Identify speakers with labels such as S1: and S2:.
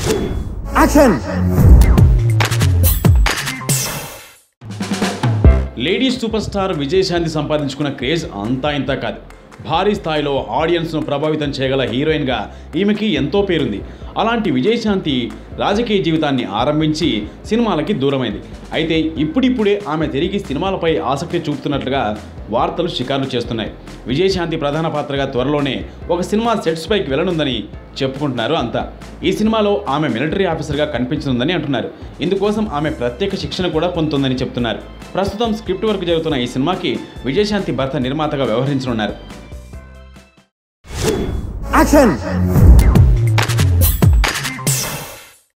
S1: action
S2: ladies super star Vijayashanti సంపాదించుకున్న craze అంతా ఇంత కాదు భారీ స్థాయిలో ఆడియన్స్ను ప్రభావితం చేయగల హీరోయిన్గా ఈమెకి ఎంతో పేరుంది అలాంటి విజయశాంతి రాజకీయ జీవితాన్ని ఆరంభించి సినిమాలకి దూరమైంది అయితే ఇప్పుడిప్పుడే ఆమె తిరిగి సినిమాలపై ఆసక్తి చూపుతున్నట్లుగా వార్తలు షికార్లు చేస్తున్నాయి విజయశాంతి ప్రధాన పాత్రగా త్వరలోనే ఒక సినిమా సెట్స్ పైకి వెళ్ళనుందని చెప్పుకుంటున్నారు అంతా ఈ సినిమాలో ఆమె మిలిటరీ ఆఫీసర్గా కనిపించనుందని అంటున్నారు ఇందుకోసం ఆమె ప్రత్యేక శిక్షణ కూడా పొందుతుందని చెప్తున్నారు ప్రస్తుతం స్క్రిప్ట్ వర్క్ జరుగుతున్న ఈ సినిమాకి విజయశాంతి భర్త నిర్మాతగా వ్యవహరించనున్నారు
S1: యాక్షన్